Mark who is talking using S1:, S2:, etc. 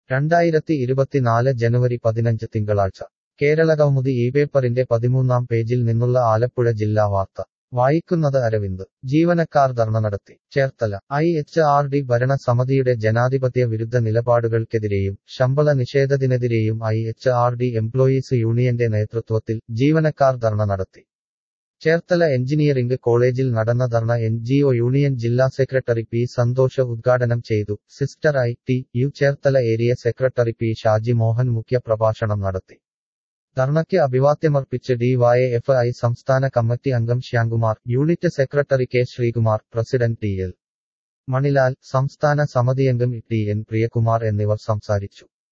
S1: രണ്ടായിരത്തി ഇരുപത്തിനാല് ജനുവരി പതിനഞ്ച് തിങ്കളാഴ്ച കേരളകൗമുദി ഈ പേപ്പറിന്റെ പതിമൂന്നാം പേജിൽ നിന്നുള്ള ആലപ്പുഴ ജില്ലാ വാർത്ത വായിക്കുന്നത് അരവിന്ദ് ജീവനക്കാർ ധർണ നടത്തി Cherthala I H R D ഭരണ സമിതിയുടെ ജനാധിപത്യ വിരുദ്ധ നിലപാടുകൾക്കെതിരെയും ശമ്പള നിഷേധത്തിനെതിരെയും I H R D employees യൂണിയന്റെ നേതൃത്വത്തിൽ ജീവനക്കാർ ധർണ നടത്തി ചേർത്തല എഞ്ചിനീയറിംഗ് കോളേജിൽ നടന്ന ധർണ എൻ ജി ഒ യൂണിയൻ ജില്ലാ സെക്രട്ടറി പി സന്തോഷ് ഉദ്ഘാടനം ചെയ്തു sister I T U Cherthala area secretary P Shaji Mohan മുഖ്യപ്രഭാഷണം നടത്തി ധർണയ്ക്ക് അഭിവാദ്യമർപ്പിച്ച് ഡിവൈഎഫ് ഐ സംസ്ഥാന കമ്മിറ്റി അംഗം Shyamkumar unit secretary K Sreekumar president T L Manilal സംസ്ഥാന സമിതിയംഗം ടി എൻ പ്രിയകുമാർ എന്നിവർ സംസാരിച്ചു